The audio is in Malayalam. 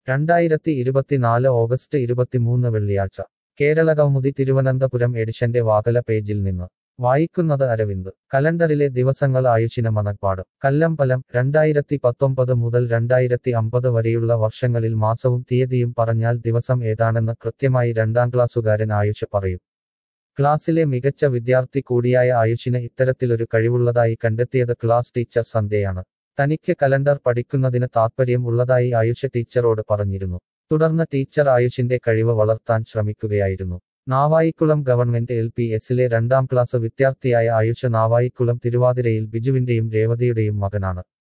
രണ്ടായിരത്തി ഇരുപത്തിനാല് ഓഗസ്റ്റ് ഇരുപത്തിമൂന്ന് വെള്ളിയാഴ്ച കേരള കൗമുദി തിരുവനന്തപുരം എഡിഷന്റെ വാകല പേജിൽ നിന്ന് വായിക്കുന്നത് അരവിന്ദ് കലണ്ടറിലെ ദിവസങ്ങൾ ആയുഷിന മനപ്പാടും കല്ലമ്പലം രണ്ടായിരത്തി പത്തൊമ്പത് മുതൽ രണ്ടായിരത്തി അമ്പത് വരെയുള്ള വർഷങ്ങളിൽ മാസവും തീയതിയും പറഞ്ഞാൽ ദിവസം ഏതാണെന്ന് കൃത്യമായി രണ്ടാം ക്ലാസ്സുകാരൻ ആയുഷ് പറയും ക്ലാസ്സിലെ മികച്ച വിദ്യാർത്ഥി കൂടിയായ ആയുഷിന് ഇത്തരത്തിലൊരു കഴിവുള്ളതായി കണ്ടെത്തിയത് ക്ലാസ് ടീച്ചർ സന്ധ്യയാണ് തനിക്ക് കലണ്ടർ പഠിക്കുന്നതിന് താത്പര്യം ഉള്ളതായി ആയുഷ് ടീച്ചറോട് പറഞ്ഞിരുന്നു തുടർന്ന് ടീച്ചർ ആയുഷിന്റെ കഴിവ് വളർത്താൻ ശ്രമിക്കുകയായിരുന്നു നാവായിക്കുളം ഗവൺമെന്റ് എൽ പി എസിലെ രണ്ടാം ക്ലാസ് വിദ്യാർത്ഥിയായ ആയുഷ് നാവായിക്കുളം തിരുവാതിരയിൽ ബിജുവിന്റെയും രേവതിയുടെയും മകനാണ്